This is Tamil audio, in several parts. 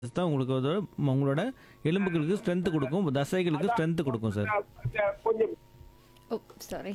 தான் உங்களுக்கு ஒரு உங்களோட எலும்புகளுக்கு ஸ்ட்ரென்த் கொடுக்கும் தசைகளுக்கு ஸ்ட்ரென்த் கொடுக்கும் சார் கொஞ்சம் oh sorry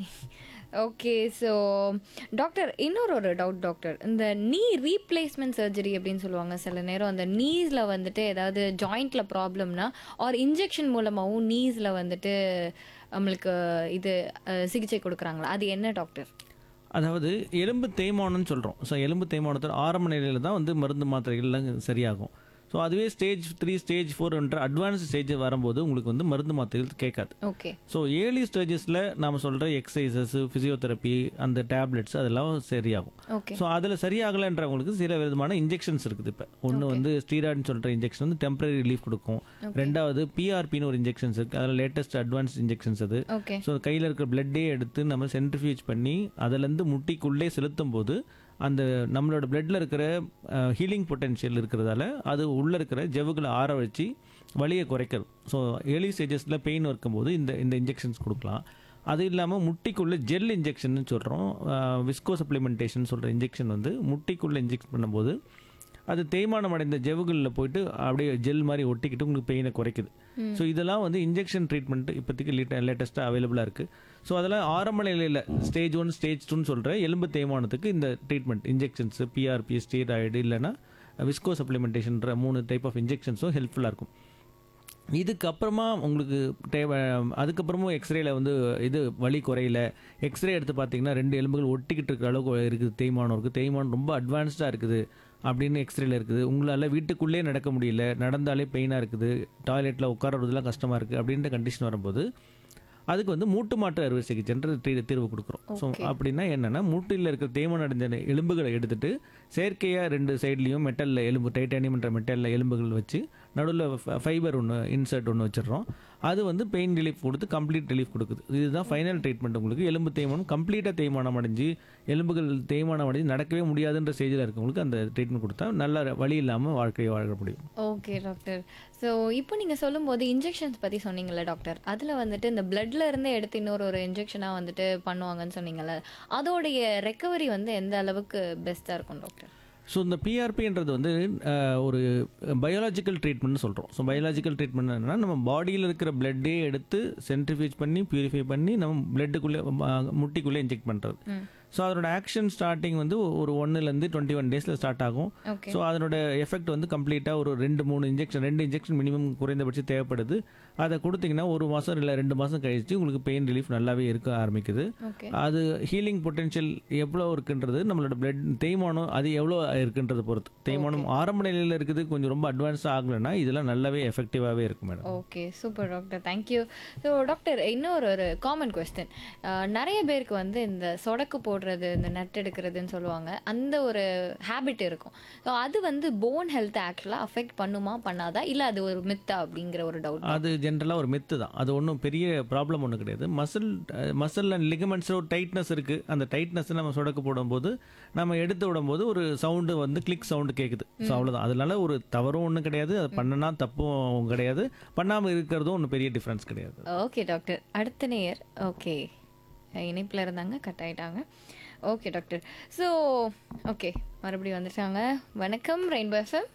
okay so doctor இன்னொரு ஒரு டவுட் டாக்டர் இந்த நீ ரீப்ளேஸ்மெண்ட் சர்ஜரி அப்படின்னு சொல்லுவாங்க சில நேரம் அந்த நீஸில் வந்துட்டு ஏதாவது ஜாயிண்ட்ல ப்ராப்ளம்னா ஆர் இன்ஜெக்ஷன் மூலமாகவும் நீஸில் வந்துட்டு நம்மளுக்கு இது அஹ், சிகிச்சை கொடுக்குறாங்களா அது என்ன டாக்டர் அதாவது எலும்பு தேய்மானம்னு சொல்கிறோம் ஸோ எலும்பு தேய்மானத்தில் ஆரம்ப நிலையில் தான் வந்து மருந்து மாத்திரைகள்லாம் சரியாகும் ஸோ அதுவே ஸ்டேஜ் த்ரீ ஸ்டேஜ் ஃபோர்ன்ற அட்வான்ஸ் ஸ்டேஜ் வரும்போது உங்களுக்கு வந்து மருந்து மாத்திரைகள் கேட்காது ஓகே ஸோ ஏர்லி ஸ்டேஜஸில் நாம் சொல்கிற எக்ஸசைசஸ் ஃபிசியோதெரப்பி அந்த டேப்லெட்ஸ் அதெல்லாம் சரியாகும் ஓகே ஸோ அதில் சரியாகலைன்றவங்களுக்கு சில விதமான இன்ஜெக்ஷன்ஸ் இருக்குது இப்போ ஒன்று வந்து ஸ்டீராய்டுன்னு சொல்கிற இன்ஜெக்ஷன் வந்து டெம்பரரி ரிலீஃப் கொடுக்கும் ரெண்டாவது பிஆர்பின்னு ஒரு இன்ஜெக்ஷன்ஸ் இருக்குது அதில் லேட்டஸ்ட் அட்வான்ஸ் இன்ஜெக்ஷன்ஸ் அது ஓகே ஸோ கையில் இருக்கிற பிளட்டே எடுத்து நம்ம சென்ட்ரிஃபியூஜ் பண்ணி அதுலேருந்து முட்டிக்குள்ளே செலுத்தும் போது அந்த நம்மளோட பிளட்டில் இருக்கிற ஹீலிங் பொட்டென்ஷியல் இருக்கிறதால அது உள்ளே இருக்கிற ஜவ்வுகளை ஆற வச்சு வலியை குறைக்கிறது ஸோ ஏர்லி ஸ்டேஜஸில் பெயின் இருக்கும்போது இந்த இந்த இன்ஜெக்ஷன்ஸ் கொடுக்கலாம் அது இல்லாமல் முட்டிக்குள்ளே ஜெல் இன்ஜெக்ஷன் சொல்கிறோம் விஸ்கோ சப்ளிமெண்டேஷன் சொல்கிற இன்ஜெக்ஷன் வந்து முட்டிக்குள்ளே இன்ஜெக்ட் பண்ணும்போது அது தேய்மானம் அடைந்த ஜவ்வுகளில் போயிட்டு அப்படியே ஜெல் மாதிரி ஒட்டிக்கிட்டு உங்களுக்கு பெயினை குறைக்குது ஸோ இதெல்லாம் வந்து இன்ஜெக்ஷன் ட்ரீட்மெண்ட் இப்போதைக்கு லேட்டஸ்ட்டாக அவைலபிளாக இருக்குது ஸோ அதெல்லாம் ஆரம்ப நிலையில் ஸ்டேஜ் ஒன் ஸ்டேஜ் டூன்னு சொல்கிற எலும்பு தேய்மானத்துக்கு இந்த ட்ரீட்மெண்ட் இன்ஜெக்ஷன்ஸ் பிஆர்பி ஸ்டீராய்டு இல்லைன்னா விஸ்கோ சப்ளிமெண்டேஷன்ற மூணு டைப் ஆஃப் இன்ஜெக்ஷன்ஸும் ஹெல்ப்ஃபுல்லாக இருக்கும் இதுக்கப்புறமா உங்களுக்கு தேவை அதுக்கப்புறமும் எக்ஸ்ரேல வந்து இது வலி குறையல எக்ஸ்ரே எடுத்து பார்த்தீங்கன்னா ரெண்டு எலும்புகள் ஒட்டிக்கிட்டு இருக்கிற அளவுக்கு இருக்குது தேய்மானம் இருக்குது தேய்மானம் ரொம்ப அட்வான்ஸ்டாக இருக்குது அப்படின்னு எக்ஸ்ரேல இருக்குது உங்களால் வீட்டுக்குள்ளே நடக்க முடியல நடந்தாலே பெயினாக இருக்குது டாய்லெட்டில் உட்காரறதுலாம் கஷ்டமாக இருக்குது அப்படின்ற கண்டிஷன் வரும்போது அதுக்கு வந்து மூட்டு மாற்று அறுவை சிகிச்சைன்ற தீ- தீர்வு கொடுக்குறோம் ஸோ அப்படின்னா என்னன்னா மூட்டில் இருக்கிற தேய்மானம் அடைஞ்ச எலும்புகளை எடுத்துட்டு செயற்கையாக ரெண்டு சைட்லேயும் மெட்டலில் எலும்பு டைட்டானியம்ன்ற மெட்டலில் எலும்புகள் வச்சு நடுவில் ஃபைபர் ஒன்று இன்சர்ட் ஒன்று வச்சிடுறோம் அது வந்து பெயின் ரிலீஃப் கொடுத்து கம்ப்ளீட் ரிலீஃப் கொடுக்குது இதுதான் ஃபைனல் ட்ரீட்மெண்ட் உங்களுக்கு எலும்பு தேய்மானம் கம்ப்ளீட்டாக தேய்மானம் அடைஞ்சு எலும்புகள் தேய்மானம் அடைஞ்சு நடக்கவே முடியாதுன்ற ஸ்டேஜில் இருக்கவங்களுக்கு அந்த ட்ரீட்மெண்ட் கொடுத்தா நல்ல வலி இல்லாமல் வாழ்க்கையை வாழ முடியும் ஓகே டாக்டர் ஸோ இப்போ நீங்கள் சொல்லும்போது இன்ஜெக்ஷன்ஸ் பற்றி சொன்னீங்கல்ல டாக்டர் அதில் வந்துட்டு இந்த பிளட்ல இருந்து எடுத்து இன்னொரு ஒரு இன்ஜெக்ஷனாக வந்துட்டு பண்ணுவாங்கன்னு சொன்னீங்கல்ல அதோடைய ரெக்கவரி வந்து எந்த அளவுக்கு பெஸ்ட்டாக இருக்கும் டாக்டர் ஸோ இந்த பிஆர்பின்றது வந்து அஹ், ஒரு பயாலஜிக்கல் ட்ரீட்மெண்ட்னு சொல்கிறோம் ஸோ பயாலஜிக்கல் ட்ரீட்மெண்ட் என்னன்னா நம்ம பாடியில் இருக்கிற பிளட்டே எடுத்து சென்ட்ரிஃபியூஜ் பண்ணி பியூரிஃபை பண்ணி நம்ம பிளட்டுக்குள்ளே முட்டிக்குள்ளே இன்ஜெக்ட் பண்ணுறது ஸோ அதனோட ஆக்ஷன் ஸ்டார்டிங் வந்து ஒரு ஒன்றுலேருந்து டுவெண்ட்டி ஒன் டேஸில் ஸ்டார்ட் ஆகும் ஓகே ஸோ அதனோட எஃபெக்ட் வந்து கம்ப்ளீட்டாக ஒரு ரெண்டு மூணு இன்ஜெக்ஷன் ரெண்டு இன்ஜெக்ஷன் மினிமம் குறைந்தபட்சம் தேவைப்படுது அதை கொடுத்தீங்கன்னா ஒரு மாதம் இல்லை ரெண்டு மாதம் கழிச்சு உங்களுக்கு பெயின் ரிலீஃப் நல்லாவே இருக்க ஆரம்பிக்குது ஓகே அது ஹீலிங் பொட்டென்ஷியல் எவ்வளோ இருக்குன்றது நம்மளோட பிளட் தேய்மானம் அது எவ்வளோ இருக்குன்றதை பொறுத்து தேய்மானம் ஆரம்ப நிலையில் இருக்குது கொஞ்சம் ரொம்ப அட்வான்ஸ் ஆகலைன்னா இதெல்லாம் நல்லாவே எஃபெக்டிவாகவே இருக்கும் madam okay super doctor thank you so doctor இன்னொரு ஒரு காமன் கொஸ்டின் நிறைய பேருக்கு வந்து இந்த சொடக்கு போடுறது இந்த நட் எடுக்கிறதுன்னு சொல்லுவாங்க அந்த ஒரு ஹேபிட் இருக்கும் ஸோ அது வந்து போன் ஹெல்த் ஆக்சுவலாக அஃபெக்ட் பண்ணுமா பண்ணாதா இல்லை அது ஒரு மித்தா அப்படிங்கிற ஒரு டவுட் அது ஜென்ரலாக ஒரு மெத்து தான் அது ஒன்றும் பெரிய ப்ராப்ளம் ஒன்றும் கிடையாது மசில் மசில் அண்ட் லிகமெண்ட்ஸில் ஒரு டைட்னஸ் இருக்குது அந்த டைட்னஸ் நம்ம சொடக்கு போடும்போது நம்ம எடுத்து விடும்போது ஒரு சவுண்டு வந்து கிளிக் சவுண்டு கேட்குது ஸோ அவ்வளோதான் அதனால ஒரு தவறும் ஒன்றும் கிடையாது அது பண்ணனா தப்பும் கிடையாது பண்ணாமல் இருக்கிறதும் ஒன்றும் பெரிய டிஃப்ரென்ஸ் கிடையாது ஓகே டாக்டர் அடுத்த நேயர் ஓகே இணைப்பில் இருந்தாங்க கட் ஆயிட்டாங்க ஓகே டாக்டர் ஸோ ஓகே மறுபடியும் வந்துட்டாங்க வணக்கம் ரெயின்போ எஃப்எம்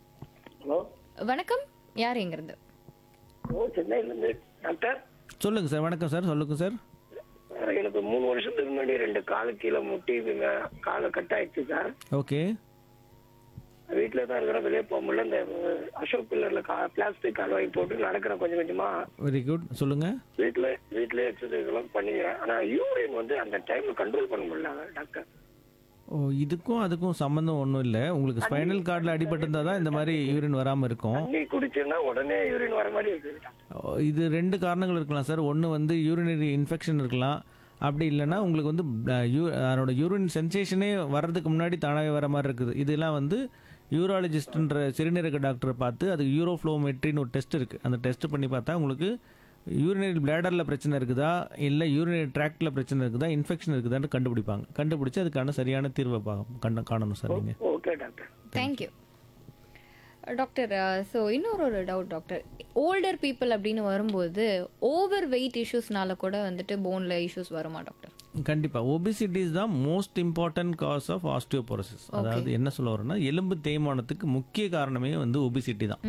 ஹலோ வணக்கம் யார் எங்கிறது ஓ சென்னையிலேருந்து டாக்டர் சொல்லுங்கள் சார் வணக்கம் சார் சொல்லுங்கள் சார் அஹ் எனக்கு மூணு வருஷத்துக்கு முன்னாடி ரெண்டு காலு கீழே முட்டி இதுங்க காலை கட் ஆயிடுச்சு சார் ஓகே வீட்டில் தான் இருக்கிறேன் வெளியே போக முடியல இந்த அஹ், அசோக் பில்லர்ல கா பிளாஸ்டிக் கால் வாங்கி போட்டு நடக்கிறேன் கொஞ்சம் கொஞ்சமா வெரி குட் சொல்லுங்கள் வீட்டில் வீட்டிலே எக்ஸசைஸ் எல்லாம் பண்ணிக்கிறேன் ஆனால் யூரின் வந்து அந்த டைம்ல கண்ட்ரோல் பண்ண முடியல டாக்டர் ஓ இதுக்கும் அதுக்கும் சம்மந்தம் ஒன்றும் இல்லை உங்களுக்கு ஸ்பைனல் கார்டில் அடிபட்டிருந்தா தான் இந்த மாதிரி யூரின் வராமல் இருக்கும் தண்ணி குடிச்சேன்னா உடனே யூரின் வர மாதிரி இருக்குது டாக்டர் ஓ, இது ரெண்டு காரணங்கள் இருக்கலாம் சார் ஒன்று வந்து யூரினரி இன்ஃபெக்ஷன் இருக்கலாம் அப்படி இல்லைன்னா உங்களுக்கு வந்து அஹ், யூ அதனோட யூரின் சென்சேஷனே வர்றதுக்கு முன்னாடி தானாகவே வர மாதிரி இருக்குது இதெல்லாம் வந்து யூராலஜிஸ்ட்ன்ற சிறுநீரக டாக்டரை பார்த்து அது யூரோஃப்ளோமெட்ரின்னு ஒரு டெஸ்ட் இருக்குது அந்த டெஸ்ட் பண்ணி பார்த்தா உங்களுக்கு யூரினரி பிளாடரில் பிரச்சனை இருக்குதா இல்லை யூரினரி ட்ராக்டில் பிரச்சனை இருக்குதா இன்ஃபெக்ஷன் இருக்குதான்னு கண்டுபிடிப்பாங்க கண்டுபிடிச்சு அதுக்கான சரியான தீர்வை பா கண்ட காணணும் சார் நீங்கள் okay doctor thank you doctor so இன்னொரு ஒரு டவுட் டாக்டர் ஓல்டர் பீப்புள் அப்படின்னு வரும்போது ஓவர் வெயிட் இஷ்யூஸ்னால கூட வந்துட்டு போனில் இஷ்யூஸ் வருமா டாக்டர் கண்டிப்பாக ஒபிசிட்டிஸ் தான் most important cause of osteoporosis அதாவது என்ன சொல்ல வரேன்னா எலும்பு தேய்மானத்துக்கு முக்கிய காரணமே வந்து ஒபிசிட்டி தான்